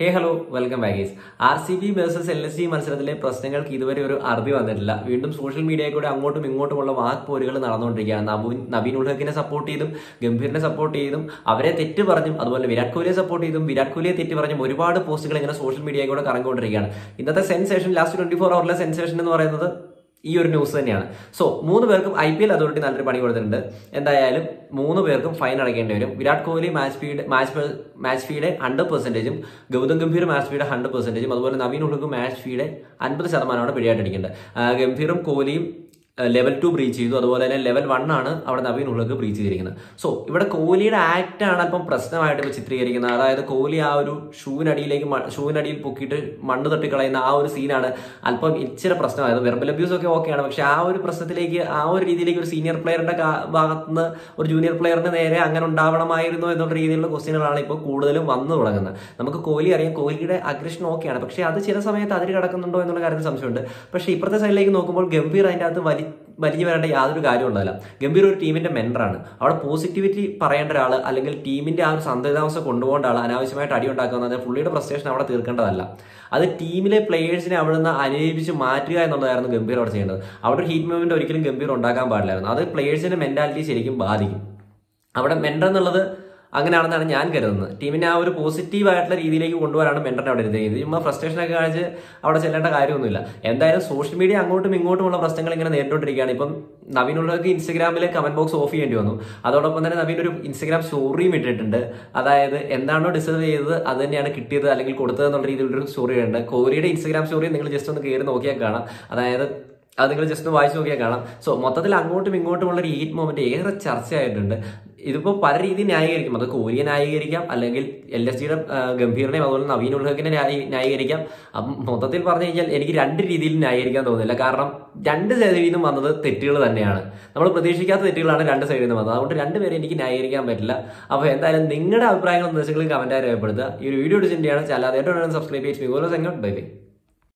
ഹേ hello welcome ബാഗേസ് R C B versus L S G മത്സരത്തിലെ പ്രശ്നങ്ങൾക്ക് ഇതുവരെ ഒരു അറുതി വന്നിട്ടില്ല വീണ്ടും സോഷ്യൽ മീഡിയയിൽ കൂടെ അങ്ങോട്ടും ഇങ്ങോട്ടുമുള്ള വാക്പോരുകൾ നടന്നുകൊണ്ടിരിക്കുകയാണ് നബൂൻ നബീൻ ഉൾഹക്കിനെ സപ്പോർട്ട് ചെയ്തും ഗംഭീറിനെ സപ്പോർട്ട് ചെയ്തും അവരെ തെറ്റ് പറഞ്ഞും അതുപോലെ വിരാട് കോഹ്ലിയെ സപ്പോർട്ട് ചെയ്തും വിരാട് കോഹ്ലിയെ തെറ്റ് പറഞ്ഞും ഒരുപാട് പോസ്റ്റുകൾ ഇങ്ങനെ സോഷ്യൽ മീഡിയയിൽ കൂടെ കറങ്ങിക്കൊണ്ടിരിക്കുകയാണ് ഇന്നത്തെ സെൻസേഷൻ ലാസ്റ്റ് ട്വന്റി ഫോർ അവറിലെ സെൻസേഷൻ എന്ന് പറയുന്നത് ഈ ഒരു ന്യൂസ് തന്നെയാണ് സോ മൂന്ന് പേർക്കും ഐ പി എൽ അതോറിറ്റി നല്ലൊരു പണി കൊടുത്തിട്ടുണ്ട് എന്തായാലും മൂന്ന് പേർക്കും ഫൈൻ അടയ്ക്കേണ്ടി വരും Virat Kohli match fee match match ഫീയുടെ ഹൺഡ്രഡ് പെർസെന്റേജും ഗൗതം ഗംഭീർ മാച്ച് ഫീയുടെ ഹൺഡ്രഡ് പെർസെന്റേജും അതുപോലെ നവീൻ ഉൾക്കും മാച്ച് ഫീയുടെ അൻപത് ശതമാനമാണ് പിഴയായിട്ട് അടിക്കേണ്ടത് ആ, ഗംഭീറും കോഹ്ലിയും ലെവൽ ടു ബ്രീച്ച് ചെയ്തു അതുപോലെ തന്നെ ലെവൽ വൺ ആണ് അവിടെ നവീൻ ഉള്ളക്ക് ബ്രീച്ച് ചെയ്തിരിക്കുന്നത് സോ ഇവിടെ കോഹ്ലിയുടെ ആക്ട് ആണ് അല്പം പ്രശ്നമായിട്ട് ഇപ്പോൾ ചിത്രീകരിക്കുന്നത് അതായത് കോഹ്ലി ആ ഒരു ഷൂവിനടിയിലേക്ക് മ- ഷൂവിനടിയിൽ പൊക്കിയിട്ട് മണ്ണ് തട്ടിക്കളയുന്ന ആ ഒരു സീനാണ് അല്പം ഇച്ചിരി പ്രശ്നമായത് വെർബൽ അബ്യൂസ് ഒക്കെ ഓക്കെയാണ് പക്ഷെ ആ ഒരു പ്രശ്നത്തിലേക്ക് ആ ഒരു രീതിയിലേക്ക് ഒരു സീനിയർ പ്ലെയറിന്റെ ഭാഗത്തുനിന്ന് ഒരു ജൂനിയർ പ്ലെയറിന് നേരെ അങ്ങനെ ഉണ്ടാവണമായിരുന്നു എന്നുള്ള രീതിയിലുള്ള ക്വസ്റ്റ്യനുകളാണ് ഇപ്പോൾ കൂടുതലും വന്നു തുടങ്ങുന്നത് നമുക്ക് കോഹ്ലി അറിയാം കോഹ്ലിയുടെ അഗ്രഷൻ ഓക്കെയാണ് പക്ഷേ അത് ചില സമയത്ത് അതിര് കിടക്കുന്നുണ്ടോ എന്നുള്ള കാര്യത്തിൽ സംശയമുണ്ട് പക്ഷേ ഇപ്പുറത്തെ സൈഡിലേക്ക് നോക്കുമ്പോൾ ഗംഭീർ അതിൻ്റെ അകത്ത് വലി വലിഞ്ഞു വരേണ്ട യാതൊരു കാര്യം ഉണ്ടാവില്ല ഗംഭീർ ഒരു ടീമിന്റെ മെന്ററാണ് അവിടെ പോസിറ്റിവിറ്റി പറയേണ്ട ഒരാൾ അല്ലെങ്കിൽ ടീമിന്റെ ആ ഒരു സന്തുലിതാവസ്ഥ കൊണ്ടുപോകേണ്ട ആൾ അനാവശ്യമായിട്ട് അടി ഉണ്ടാക്കുക എന്ന് പറഞ്ഞാൽ പുള്ളിയുടെ പ്രസ്റ്റേഷൻ അവിടെ തീർക്കേണ്ടതല്ല അത് ടീമിലെ പ്ലേയേഴ്സിനെ അവിടെ നിന്ന് അനുഭവിച്ച് മാറ്റുക എന്നുള്ളതായിരുന്നു ഗംഭീർ അവിടെ ചെയ്യേണ്ടത് അവിടെ ഒരു ഹീറ്റ് മൂവ്മെന്റ് ഒരിക്കലും ഗംഭീർ ഉണ്ടാക്കാൻ പാടില്ലായിരുന്നു അത് പ്ലേയേഴ്സിന്റെ മെന്റാലിറ്റി ശരിക്കും ബാധിക്കും അവിടെ മെന്റർ എന്നുള്ളത് അങ്ങനെയാണെന്നാണ് ഞാൻ കരുതുന്നത് ടീമിനെ ആ ഒരു പോസിറ്റീവ് ആയിട്ടുള്ള രീതിയിലേക്ക് കൊണ്ടുവരാണ് മെന്ററിനെ അവിടെ ഇരുന്നത് ഇത് ചുമ്മാ ഫ്രസ്ട്രേഷൻ ഒക്കെ കാണിച്ച് അവിടെ ചെല്ലേണ്ട കാര്യമൊന്നുമില്ല എന്തായാലും സോഷ്യൽ മീഡിയ അങ്ങോട്ടും ഇങ്ങോട്ടുമുള്ള പ്രശ്നങ്ങൾ ഇങ്ങനെ നേരിട്ടുകൊണ്ടിരിക്കുകയാണ് ഇപ്പം നവീനുള്ളവർക്ക് ഇൻസ്റ്റഗ്രാമിൽ കമന്റ് ബോക്സ് ഓഫ് ചെയ്യേണ്ടി വന്നു അതോടൊപ്പം തന്നെ നവീൻ ഒരു ഇൻസ്റ്റഗ്രാം സ്റ്റോറിയും ഇട്ടിട്ടുണ്ട് അതായത് എന്താണോ ഡിസേർവ് ചെയ്തത് അത് തന്നെയാണ് കിട്ടിയത് അല്ലെങ്കിൽ കൊടുത്തത് എന്നുള്ള രീതിയിലൊരു സ്റ്റോറി ഉണ്ട് കോഹ്ലിയുടെ ഇൻസ്റ്റഗ്രാം സ്റ്റോറി നിങ്ങൾ ജസ്റ്റ് ഒന്ന് കയറി നോക്കിയാൽ കാണാം അതായത് അത് നിങ്ങൾ ജസ്റ്റ് ഒന്ന് വായിച്ചു നോക്കിയാൽ കാണാം സോ മൊത്തത്തിൽ അങ്ങോട്ടും ഇങ്ങോട്ടുമുള്ള ഒരു ഹീറ്റ് മൊമെന്റ് ഏറെ ചർച്ചയായിട്ടുണ്ട് ഇതിപ്പോൾ പല രീതിയിൽ ന്യായീകരിക്കും അത് കോഹ്ലിയെ ന്യായീകരിക്കാം അല്ലെങ്കിൽ എൽ എസ് ജിയുടെ ഗംഭീറിനെയും അതുപോലെ നവീൻ ഉൾഹക്കിനെ ന്യായീ- ന്യായീകരിക്കാം അപ്പം മൊത്തത്തിൽ പറഞ്ഞു കഴിഞ്ഞാൽ എനിക്ക് രണ്ട് രീതിയിൽ ന്യായീകരിക്കാൻ തോന്നുന്നില്ല കാരണം രണ്ട് സൈഡിൽ നിന്നും വന്നത് തെറ്റുകൾ തന്നെയാണ് നമ്മൾ പ്രതീക്ഷിക്കാത്ത തെറ്റുകളാണ് രണ്ട് സൈഡിൽ നിന്ന് വന്നത് അതുകൊണ്ട് രണ്ടുപേരെ എനിക്ക് ന്യായീകരിക്കാൻ പറ്റില്ല അപ്പോൾ എന്തായാലും നിങ്ങളുടെ അഭിപ്രായങ്ങളും നിർദ്ദേശങ്ങളും കമന്റായി രേഖപ്പെടുത്തുക ഈ ഒരു വീഡിയോ ഡിസിൻ്റെയാണ് അല്ലാതെ ഏറ്റവും സബ്സ്ക്രൈബ് ചെയ്ത് ബൈ ബൈ